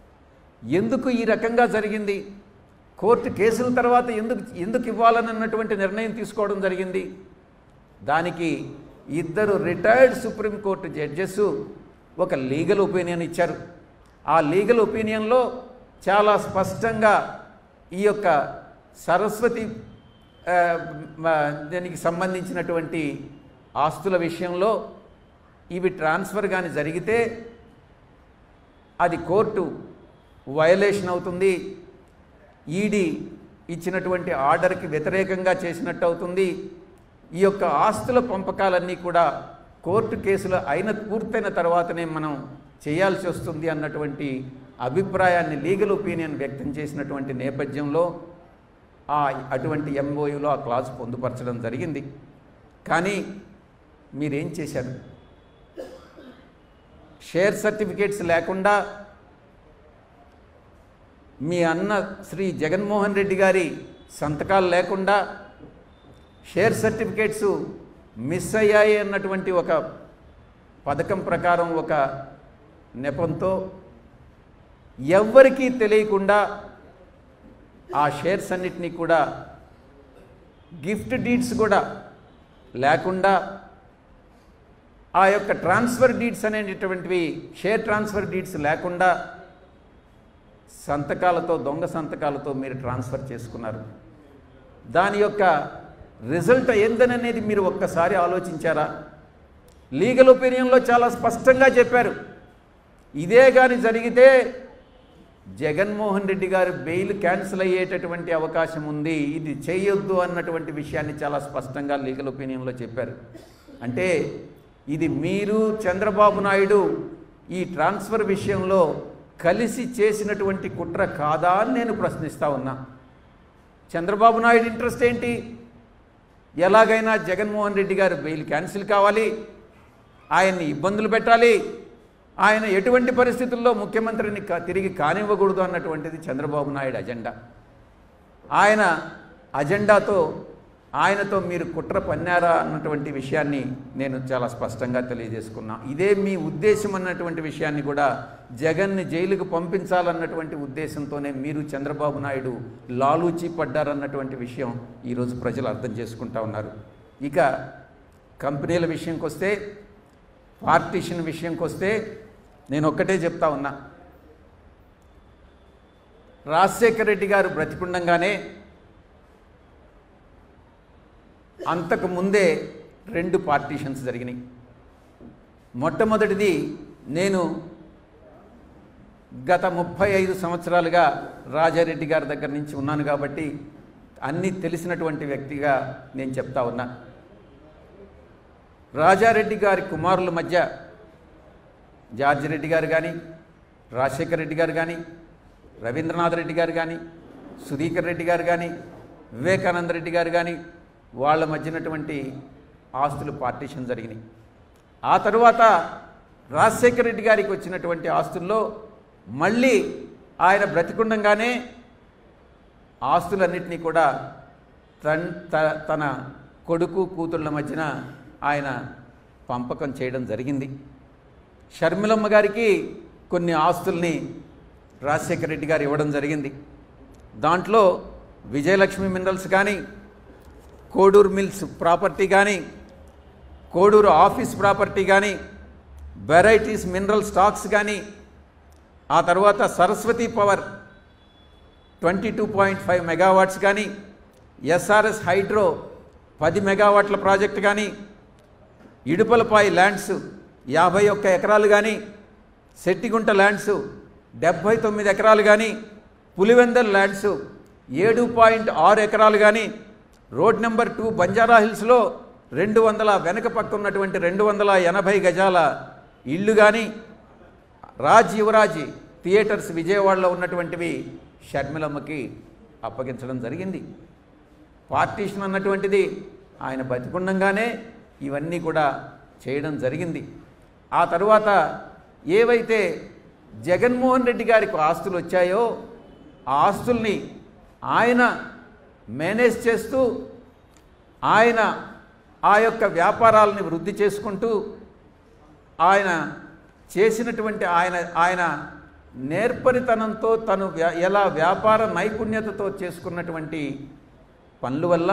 ఎందుకు ఈ రకంగా జరిగింది కోర్టు కేసుల తర్వాత ఎందుకు ఎందుకు ఇవ్వాలన్నటువంటి నిర్ణయం తీసుకోవడం జరిగింది దానికి ఇద్దరు రిటైర్డ్ సుప్రీంకోర్టు జడ్జెస్ ఒక లీగల్ ఒపీనియన్ ఇచ్చారు ఆ లీగల్ ఒపీనియన్లో చాలా స్పష్టంగా ఈ యొక్క సరస్వతి ఆ, మ- దానికి సంబంధించినటువంటి ఆస్తుల విషయంలో ఇవి ట్రాన్స్ఫర్ కానీ జరిగితే అది కోర్టు వయలేషన్ అవుతుంది ఈడీ ఇచ్చినటువంటి ఆర్డర్కి వ్యతిరేకంగా చేసినట్టు అవుతుంది ఈ యొక్క ఆస్తుల పంపకాలన్నీ కూడా కోర్టు కేసులు అయిన పూర్తయిన తర్వాతనే మనం చేయాల్సి వస్తుంది అన్నటువంటి అభిప్రాయాన్ని లీగల్ ఒపీనియన్ వ్యక్తం చేసినటువంటి నేపథ్యంలో ఆ అటువంటి ఎంఓయూలో ఆ క్లాజ్ పొందుపరచడం జరిగింది కానీ మీరేం చేశారు షేర్ సర్టిఫికేట్స్ లేకుండా మీ అన్న శ్రీ జగన్మోహన్ రెడ్డి గారి సంతకాలు లేకుండా షేర్ సర్టిఫికేట్స్ మిస్ అయ్యాయి అన్నటువంటి ఒక పథకం ప్రకారం ఒక నెపంతో ఎవ్వరికీ తెలియకుండా ఆ షేర్స్ అన్నిటినీ కూడా గిఫ్ట్ డీడ్స్ కూడా లేకుండా ఆ యొక్క ట్రాన్స్ఫర్ డీడ్స్ అనేటటువంటివి షేర్ ట్రాన్స్ఫర్ డీడ్స్ లేకుండా సంతకాలతో దొంగ సంతకాలతో మీరు ట్రాన్స్ఫర్ చేసుకున్నారు దాని యొక్క రిజల్ట్ ఏందననేది మీరు ఒక్కసారి ఆలోచించారా లీగల్ ఒపీనియన్లో చాలా స్పష్టంగా చెప్పారు ఇదే కానీ జరిగితే జగన్మోహన్ రెడ్డి గారు బెయిల్ క్యాన్సిల్ అయ్యేటటువంటి అవకాశం ఉంది ఇది చేయొద్దు అన్నటువంటి విషయాన్ని చాలా స్పష్టంగా లీగల్ ఒపీనియన్లో చెప్పారు అంటే ఇది మీరు చంద్రబాబు నాయుడు ఈ ట్రాన్స్ఫర్ విషయంలో కలిసి చేసినటువంటి కుట్ర కాదా అని నేను ప్రశ్నిస్తా ఉన్నా చంద్రబాబు నాయుడు ఇంట్రెస్ట్ ఏంటి ఎలాగైనా జగన్మోహన్ రెడ్డి గారు బెయిల్ క్యాన్సిల్ కావాలి ఆయన్ని ఇబ్బందులు పెట్టాలి ఆయన ఎటువంటి పరిస్థితుల్లో ముఖ్యమంత్రిని కా- తిరిగి కానివ్వకూడదు అన్నటువంటిది చంద్రబాబు నాయుడు అజెండా ఆయన అజెండాతో ఆయనతో మీరు కుట్ర పన్నారా అన్నటువంటి విషయాన్ని నేను చాలా స్పష్టంగా తెలియజేసుకున్నా ఇదే మీ ఉద్దేశం అన్నటువంటి విషయాన్ని కూడా జగన్ని జైలుకు పంపించాలన్నటువంటి ఉద్దేశంతోనే మీరు చంద్రబాబు నాయుడు లాలూచి పడ్డారన్నటువంటి విషయం ఈరోజు ప్రజలు అర్థం చేసుకుంటా ఉన్నారు ఇక కంపెనీల విషయంకి వస్తే పార్టీషన్ విషయంకి వస్తే నేను ఒక్కటే చెప్తా ఉన్నా రాజశేఖర రెడ్డి గారు బ్రతికుండంగానే అంతకు ముందే రెండు పార్టీషన్స్ జరిగినాయి మొట్టమొదటిది నేను గత ముప్పై ఐదు సంవత్సరాలుగా రాజారెడ్డి గారి దగ్గర నుంచి ఉన్నాను కాబట్టి అన్నీ తెలిసినటువంటి వ్యక్తిగా నేను చెప్తా ఉన్నా రాజారెడ్డి గారి కుమారుల మధ్య జార్జి రెడ్డి గారు కానీ రాజశేఖర రెడ్డి గారు కానీ రవీంద్రనాథ్ రెడ్డి గారు కానీ సుధీకర్ రెడ్డి గారు కానీ వివేకానంద రెడ్డి గారు కానీ వాళ్ళ మధ్యనటువంటి ఆస్తులు పార్టీషన్ జరిగినాయి ఆ తరువాత రాజశేఖర రెడ్డి గారికి వచ్చినటువంటి ఆస్తుల్లో మళ్ళీ ఆయన బ్రతికుండంగానే ఆస్తులన్నింటినీ కూడా తన్ త- తన కొడుకు కూతుళ్ళ మధ్యన ఆయన పంపకం చేయడం జరిగింది షర్మిలమ్మ గారికి కొన్ని ఆస్తుల్ని రాజశేఖర రెడ్డి గారు ఇవ్వడం జరిగింది దాంట్లో విజయలక్ష్మి మినరల్స్ కానీ కోడూరు మిల్స్ ప్రాపర్టీ కానీ కోడూరు ఆఫీస్ ప్రాపర్టీ కానీ వెరైటీస్ మినరల్ స్టాక్స్ కానీ ఆ తర్వాత Saraswati power twenty two point five megawatts కానీ ఎస్ఆర్ఎస్ హైడ్రో పది మెగావాట్ల ప్రాజెక్ట్ కానీ ఇడుపలపాయి ల్యాండ్స్ యాభై ఒక్క ఎకరాలు కానీ శెట్టిగుంట ల్యాండ్స్ డెబ్భై తొమ్మిది ఎకరాలు కానీ పులివెందల్ ల్యాండ్స్ ఏడు పాయింట్ ఆరు ఎకరాలు కానీ రోడ్ నెంబర్ టూ బంజారా హిల్స్లో రెండు వందల వెనక పక్క ఉన్నటువంటి రెండు వందల ఎనభై గజాల ఇళ్ళు కానీ రాజ్ యువరాజ్ థియేటర్స్ విజయవాడలో ఉన్నటువంటివి షర్మిలమ్మకి అప్పగించడం జరిగింది పార్టీషన్ అన్నటువంటిది ఆయన బతికుండంగానే ఇవన్నీ కూడా చేయడం జరిగింది ఆ తరువాత ఏవైతే జగన్మోహన్ రెడ్డి గారికి ఆస్తులు వచ్చాయో ఆ ఆస్తుల్ని ఆయన మేనేజ్ చేస్తూ ఆయన ఆ యొక్క వ్యాపారాలని వృద్ధి చేసుకుంటూ ఆయన చేసినటువంటి ఆయన ఆయన నేర్పరితనంతో తను వ్యా- ఎలా వ్యాపార నైపుణ్యతతో చేసుకున్నటువంటి పనుల వల్ల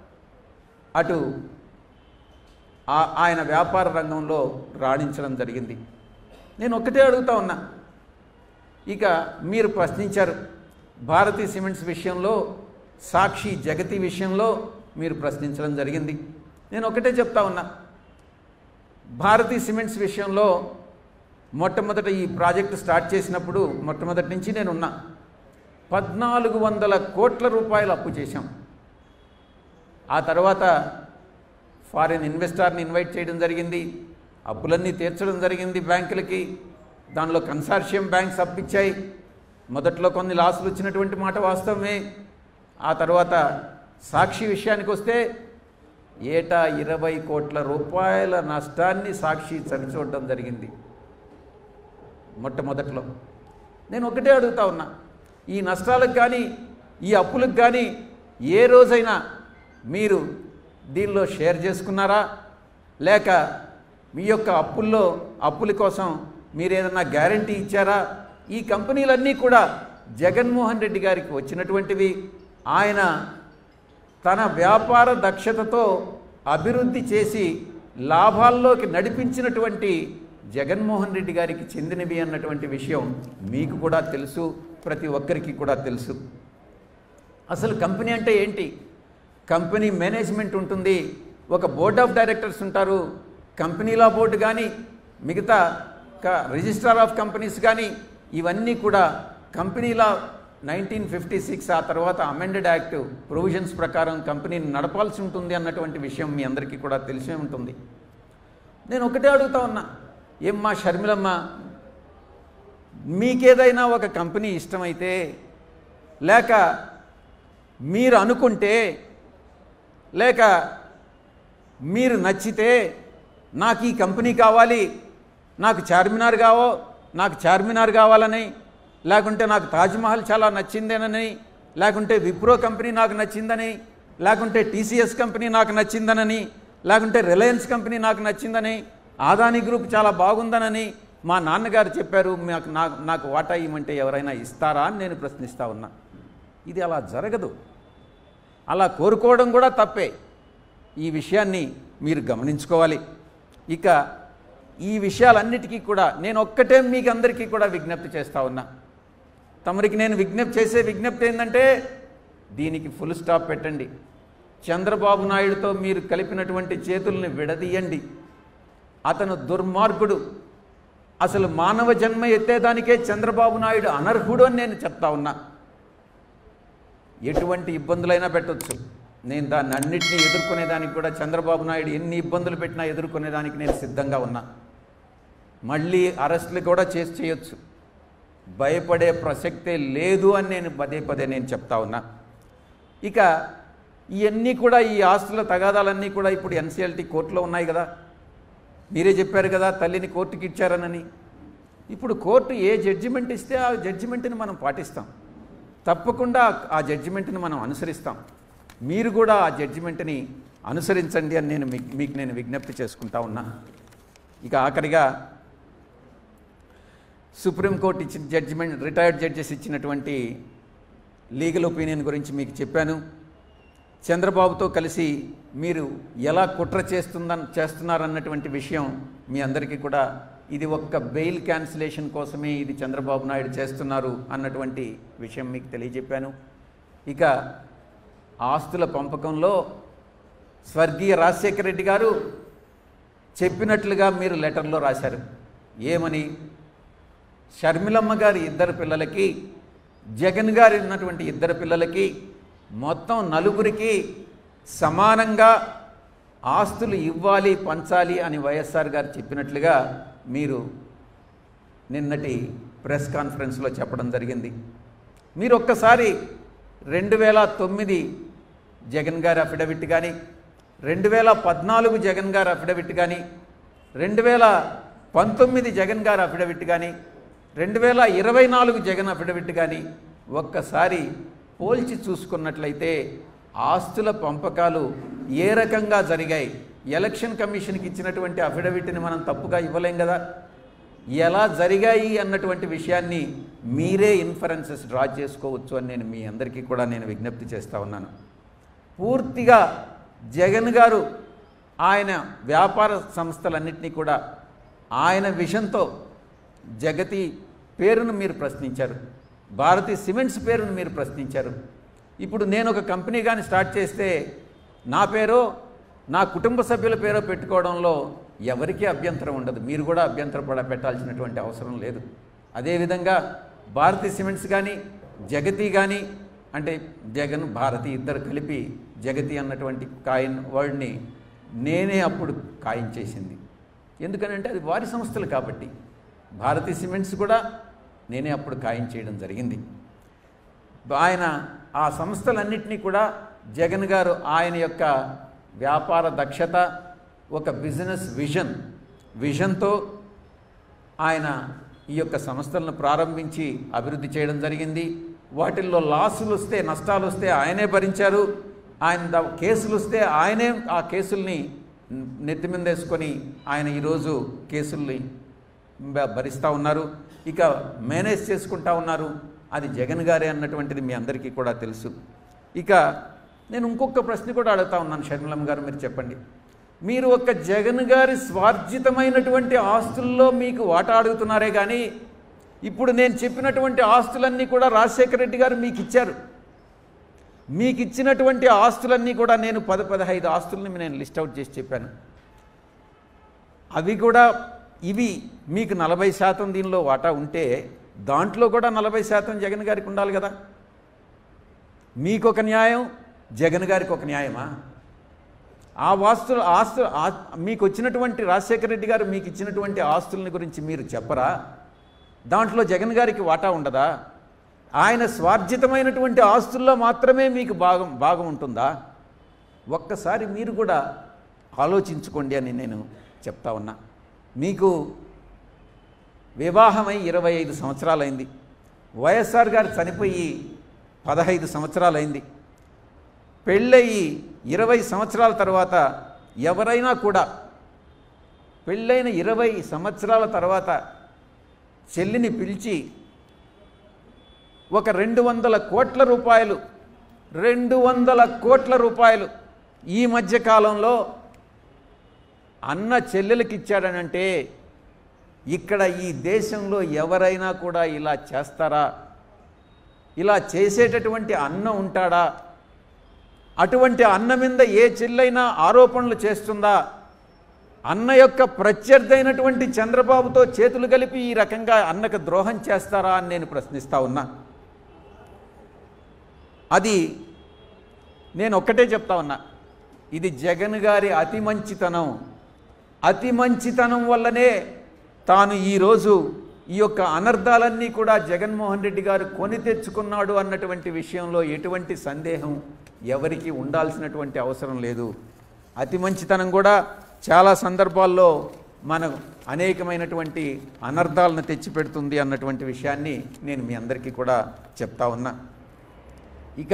అటు ఆ- ఆయన వ్యాపార రంగంలో రాణించడం జరిగింది నేను ఒకటే అడుగుతా ఉన్నా ఇక మీరు ప్రశ్నించారు భారతీ సిమెంట్స్ విషయంలో సాక్షి జగతి విషయంలో మీరు ప్రశ్నించడం జరిగింది నేను ఒకటే చెప్తా ఉన్నా భారతీ సిమెంట్స్ విషయంలో మొట్టమొదట ఈ ప్రాజెక్టు స్టార్ట్ చేసినప్పుడు మొట్టమొదటి నుంచి నేను ఉన్నా పద్నాలుగు వందల కోట్ల రూపాయలు అప్పు చేశాం ఆ తర్వాత ఫారిన్ ఇన్వెస్టార్ని ఇన్వైట్ చేయడం జరిగింది అప్పులన్నీ తీర్చడం జరిగింది బ్యాంకులకి దానిలో కన్సార్షియం బ్యాంక్స్ అప్పిచ్చాయి మొదట్లో కొన్ని లాసులు వచ్చినటువంటి మాట వాస్తవమే ఆ తర్వాత సాక్షి విషయానికి వస్తే ఏటా ఇరవై కోట్ల రూపాయల నష్టాన్ని సాక్షి చవిచూడడం జరిగింది మొట్టమొదట్లో నేను ఒకటే అడుగుతా ఉన్నా ఈ నష్టాలకు కానీ ఈ అప్పులకు కానీ ఏ రోజైనా మీరు దీనిలో షేర్ చేసుకున్నారా లేక మీ యొక్క అప్పుల్లో అప్పుల కోసం మీరు ఏదన్నా గ్యారంటీ ఇచ్చారా ఈ కంపెనీలన్నీ కూడా జగన్మోహన్ రెడ్డి గారికి వచ్చినటువంటివి ఆయన తన వ్యాపార దక్షతతో అభివృద్ధి చేసి లాభాల్లోకి నడిపించినటువంటి జగన్మోహన్ రెడ్డి గారికి చెందినవి అన్నటువంటి విషయం మీకు కూడా తెలుసు ప్రతి ఒక్కరికి కూడా తెలుసు అసలు కంపెనీ అంటే ఏంటి కంపెనీ మేనేజ్మెంట్ ఉంటుంది ఒక బోర్డ్ ఆఫ్ డైరెక్టర్స్ ఉంటారు కంపెనీల బోర్డు కానీ మిగతా క- రిజిస్ట్రార్ ఆఫ్ కంపెనీస్ కానీ ఇవన్నీ కూడా కంపెనీల నైన్టీన్ ఫిఫ్టీ సిక్స్ ఆ తర్వాత అమెండెడ్ యాక్ట్ ప్రొవిజన్స్ ప్రకారం కంపెనీని నడపాల్సి ఉంటుంది అన్నటువంటి విషయం మీ అందరికీ కూడా తెలిసే ఉంటుంది నేను ఒకటే అడుగుతా ఉన్నా ఏమ్మా షర్మిలమ్మ మీకేదైనా ఒక కంపెనీ ఇష్టమైతే లేక మీరు అనుకుంటే లేక మీరు నచ్చితే నాకు ఈ కంపెనీ కావాలి నాకు చార్మినార్ కావో నాకు చార్మినార్ కావాలని లేకుంటే నాకు తాజ్మహల్ చాలా నచ్చిందేనని లేకుంటే విప్రో కంపెనీ నాకు నచ్చిందని లేకుంటే టీసీఎస్ కంపెనీ నాకు నచ్చిందనని లేకుంటే రిలయన్స్ కంపెనీ నాకు నచ్చిందని ఆదాని గ్రూప్ చాలా బాగుందనని మా నాన్నగారు చెప్పారు నాకు నాకు నాకు వాటా ఇవ్వమంటే ఎవరైనా ఇస్తారా అని నేను ప్రశ్నిస్తా ఉన్నా ఇది అలా జరగదు అలా కోరుకోవడం కూడా తప్పే ఈ విషయాన్ని మీరు గమనించుకోవాలి ఇక ఈ విషయాలన్నిటికీ కూడా నేను ఒక్కటే మీకు అందరికీ కూడా విజ్ఞప్తి చేస్తా ఉన్నా తమరికి నేను విజ్ఞప్తి చేసే విజ్ఞప్తి ఏంటంటే దీనికి ఫుల్ స్టాప్ పెట్టండి చంద్రబాబు నాయుడుతో మీరు కలిపినటువంటి చేతుల్ని విడదీయండి అతను దుర్మార్గుడు అసలు మానవ జన్మ ఎత్తేదానికే చంద్రబాబు నాయుడు అనర్హుడు అని నేను చెప్తా ఉన్నా ఎటువంటి ఇబ్బందులైనా పెట్టొచ్చు నేను దాన్ని అన్నిటినీ ఎదుర్కొనేదానికి కూడా చంద్రబాబు నాయుడు ఎన్ని ఇబ్బందులు పెట్టినా ఎదుర్కొనేదానికి నేను సిద్ధంగా ఉన్నా మళ్ళీ అరెస్టులు కూడా చేసి చేయొచ్చు భయపడే ప్రసక్తే లేదు అని నేను పదే పదే నేను చెప్తా ఉన్నా ఇక ఇవన్నీ కూడా ఈ ఆస్తుల తగాదాలన్నీ కూడా ఇప్పుడు ఎన్సీఎల్టీ కోర్టులో ఉన్నాయి కదా మీరే చెప్పారు కదా తల్లిని కోర్టుకి ఇచ్చారనని ఇప్పుడు కోర్టు ఏ జడ్జిమెంట్ ఇస్తే ఆ జడ్జిమెంట్ని మనం పాటిస్తాం తప్పకుండా ఆ జడ్జిమెంట్ని మనం అనుసరిస్తాం మీరు కూడా ఆ జడ్జిమెంట్ని అనుసరించండి అని నేను మీకు మీకు నేను విజ్ఞప్తి చేసుకుంటా ఉన్నా ఇక ఆఖరిగా సుప్రీంకోర్టు ఇచ్చిన జడ్జిమెంట్ రిటైర్డ్ జడ్జెస్ ఇచ్చినటువంటి లీగల్ ఒపీనియన్ గురించి మీకు చెప్పాను చంద్రబాబుతో కలిసి మీరు ఎలా కుట్ర చేస్తుందని చేస్తున్నారన్నటువంటి విషయం మీ అందరికీ కూడా ఇది ఒక్క బెయిల్ క్యాన్సిలేషన్ కోసమే ఇది చంద్రబాబు నాయుడు చేస్తున్నారు అన్నటువంటి విషయం మీకు తెలియజెప్పాను ఇక ఆస్తుల పంపకంలో స్వర్గీయ రాజశేఖర రెడ్డి గారు చెప్పినట్లుగా మీరు లెటర్లో రాశారు ఏమని షర్మిలమ్మ గారి ఇద్దరు పిల్లలకి జగన్ గారి ఉన్నటువంటి ఇద్దరు పిల్లలకి మొత్తం నలుగురికి సమానంగా ఆస్తులు ఇవ్వాలి పంచాలి అని వైఎస్ఆర్ గారు చెప్పినట్లుగా మీరు నిన్నటి ప్రెస్ కాన్ఫరెన్స్లో చెప్పడం జరిగింది మీరు ఒక్కసారి రెండు వేల తొమ్మిది జగన్ గారి అఫిడవిట్ కానీ రెండు వేల పద్నాలుగు జగన్ గారి అఫిడవిట్ కానీ రెండు వేల పంతొమ్మిది జగన్ గారి అఫిడవిట్ కానీ రెండు వేల ఇరవై నాలుగు జగన్ అఫిడవిట్ కానీ ఒక్కసారి పోల్చి చూసుకున్నట్లయితే ఆస్తుల పంపకాలు ఏ రకంగా జరిగాయి ఎలక్షన్ కమిషన్కి ఇచ్చినటువంటి అఫిడవిట్ని మనం తప్పుగా ఇవ్వలేం కదా ఎలా జరిగాయి అన్నటువంటి విషయాన్ని మీరే ఇన్ఫరెన్సెస్ డ్రా చేసుకోవచ్చు అని నేను మీ అందరికీ కూడా నేను విజ్ఞప్తి చేస్తూ ఉన్నాను పూర్తిగా జగన్ గారు ఆయన వ్యాపార సంస్థలన్నింటినీ కూడా ఆయన విషన్తో జగతి పేరును మీరు ప్రశ్నించారు భారతి సిమెంట్స్ పేరును మీరు ప్రశ్నించారు ఇప్పుడు నేను ఒక కంపెనీ కానీ స్టార్ట్ చేస్తే నా పేరో నా కుటుంబ సభ్యుల పేరో పెట్టుకోవడంలో ఎవరికీ అభ్యంతరం ఉండదు మీరు కూడా అభ్యంతరపడ పెట్టాల్సినటువంటి అవసరం లేదు అదేవిధంగా భారతి సిమెంట్స్ కానీ జగతి కానీ అంటే జగన్ భారతి ఇద్దరు కలిపి జగతి అన్నటువంటి కాయిన్ వర్డ్ని నేనే అప్పుడు ఖాయం చేసింది ఎందుకనంటే అది వారి సంస్థలు కాబట్టి భారతీ సిమెంట్స్ కూడా నేనే అప్పుడు ఖాయం చేయడం జరిగింది ఆయన ఆ సంస్థలన్నింటినీ కూడా జగన్ గారు ఆయన యొక్క వ్యాపార దక్షత ఒక బిజినెస్ విజన్ విజన్తో ఆయన ఈ యొక్క సంస్థలను ప్రారంభించి అభివృద్ధి చేయడం జరిగింది వాటిల్లో లాసులు వస్తే నష్టాలు వస్తే ఆయనే భరించారు ఆయన ద- కేసులు వస్తే ఆయనే ఆ కేసుల్ని నెత్తి మీద వేసుకొని ఆయన ఈరోజు కేసుల్ని బ- భరిస్తూ ఉన్నారు ఇక మేనేజ్ చేసుకుంటా ఉన్నారు అది జగన్ గారే అన్నటువంటిది మీ అందరికీ కూడా తెలుసు ఇక నేను ఇంకొక ప్రశ్న కూడా అడుగుతా ఉన్నాను షర్మిలమ్మ గారు మీరు చెప్పండి మీరు ఒక జగన్ గారి స్వార్జితమైనటువంటి ఆస్తుల్లో మీకు వాటా అడుగుతున్నారే కానీ ఇప్పుడు నేను చెప్పినటువంటి ఆస్తులన్నీ కూడా రాజశేఖర రెడ్డి గారు మీకు ఇచ్చారు మీకు ఇచ్చినటువంటి ఆస్తులన్నీ కూడా నేను పద పదహైదు ఆస్తుల్ని నేను లిస్ట్ అవుట్ చేసి చెప్పాను అవి కూడా ఇవి మీకు నలభై శాతం దీనిలో వాటా ఉంటే దాంట్లో కూడా నలభై శాతం జగన్ గారికి ఉండాలి కదా మీకు ఒక న్యాయం జగన్ గారికి ఒక న్యాయమా ఆ వాస్తులు ఆస్తు ఆ- మీకు వచ్చినటువంటి రాజశేఖర రెడ్డి గారు మీకు ఇచ్చినటువంటి ఆస్తులని గురించి మీరు చెప్పరా దాంట్లో జగన్ గారికి వాటా ఉండదా ఆయన స్వార్జితమైనటువంటి ఆస్తుల్లో మాత్రమే మీకు భాగం భాగం ఉంటుందా ఒక్కసారి మీరు కూడా ఆలోచించుకోండి అని నేను చెప్తా ఉన్నా మీకు వివాహమై ఇరవై ఐదు సంవత్సరాలైంది వైఎస్ఆర్ గారు చనిపోయి పదహైదు సంవత్సరాలైంది పెళ్ళయి ఇరవై సంవత్సరాల తర్వాత ఎవరైనా కూడా పెళ్ళైన ఇరవై సంవత్సరాల తర్వాత చెల్లిని పిలిచి ఒక రెండు వందల కోట్ల రూపాయలు రెండు వందల కోట్ల రూపాయలు ఈ మధ్య కాలంలో అన్న చెల్లెలకి ఇచ్చాడనంటే ఇక్కడ ఈ దేశంలో ఎవరైనా కూడా ఇలా చేస్తారా ఇలా చేసేటటువంటి అన్న ఉంటాడా అటువంటి అన్న మీద ఏ చెల్లైనా ఆరోపణలు చేస్తుందా అన్న యొక్క ప్రత్యర్థి అయినటువంటి చంద్రబాబుతో చేతులు కలిపి ఈ రకంగా అన్నకు ద్రోహం చేస్తారా అని నేను ప్రశ్నిస్తా ఉన్నా అది నేను ఒక్కటే చెప్తా ఉన్నా ఇది జగన్ గారి అతి మంచితనం అతి మంచితనం వల్లనే తాను ఈరోజు ఈ యొక్క అనర్థాలన్నీ కూడా జగన్మోహన్ రెడ్డి గారు కొని తెచ్చుకున్నాడు అన్నటువంటి విషయంలో ఎటువంటి సందేహం ఎవరికి ఉండాల్సినటువంటి అవసరం లేదు అతి మంచితనం కూడా చాలా సందర్భాల్లో మన అనేకమైనటువంటి అనర్థాలను తెచ్చిపెడుతుంది అన్నటువంటి విషయాన్ని నేను మీ అందరికీ కూడా చెప్తా ఉన్నా ఇక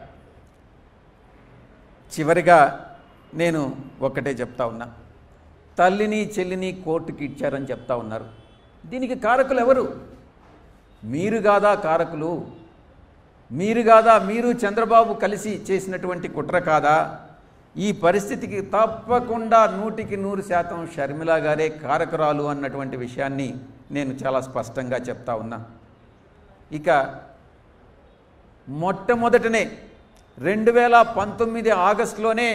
చివరిగా నేను ఒక్కటే చెప్తా ఉన్నా తల్లిని చెల్లిని కోర్టుకి ఇచ్చారని చెప్తా ఉన్నారు దీనికి కారకులు ఎవరు మీరు కాదా కారకులు మీరు కాదా మీరు చంద్రబాబు కలిసి చేసినటువంటి కుట్ర కాదా ఈ పరిస్థితికి తప్పకుండా నూటికి నూరు శాతం షర్మిల గారే కారకురాలు అన్నటువంటి విషయాన్ని నేను చాలా స్పష్టంగా చెప్తా ఉన్నా ఇక మొట్టమొదటనే రెండు వేల పంతొమ్మిది ఆగస్టులోనే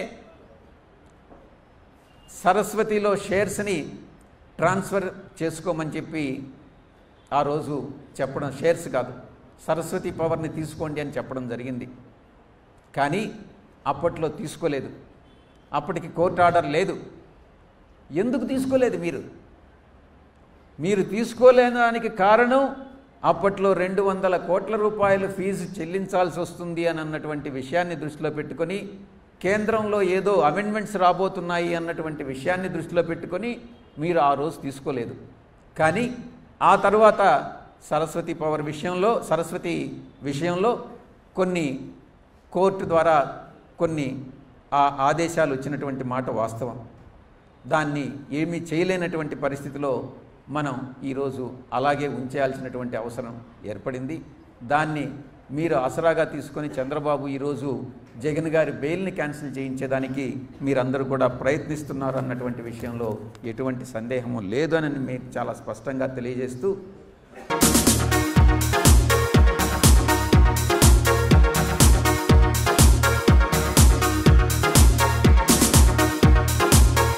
సరస్వతిలో షేర్స్ని ట్రాన్స్ఫర్ చేసుకోమని చెప్పి ఆ రోజు చెప్పడం షేర్స్ కాదు సరస్వతి పవర్ని తీసుకోండి అని చెప్పడం జరిగింది కానీ అప్పట్లో తీసుకోలేదు అప్పటికి కోర్టు ఆర్డర్ లేదు ఎందుకు తీసుకోలేదు మీరు మీరు తీసుకోలేదానికి కారణం అప్పట్లో రెండు వందల కోట్ల రూపాయలు ఫీజు చెల్లించాల్సి వస్తుంది అని అన్నటువంటి విషయాన్ని దృష్టిలో పెట్టుకొని కేంద్రంలో ఏదో అమెండ్మెంట్స్ రాబోతున్నాయి అన్నటువంటి విషయాన్ని దృష్టిలో పెట్టుకొని మీరు ఆ రోజు తీసుకోలేదు కానీ ఆ తర్వాత సరస్వతి పవర్ విషయంలో సరస్వతి విషయంలో కొన్ని కోర్టు ద్వారా కొన్ని ఆ ఆదేశాలు వచ్చినటువంటి మాట వాస్తవం దాన్ని ఏమీ చేయలేనటువంటి పరిస్థితిలో మనం ఈరోజు అలాగే ఉంచేయాల్సినటువంటి అవసరం ఏర్పడింది దాన్ని మీరు ఆసరాగా తీసుకొని చంద్రబాబు ఈరోజు జగన్ గారి బెయిల్ని క్యాన్సిల్ చేయించేదానికి మీరందరూ కూడా ప్రయత్నిస్తున్నారు అన్నటువంటి విషయంలో ఎటువంటి సందేహము లేదు అని మీకు చాలా స్పష్టంగా తెలియజేస్తూ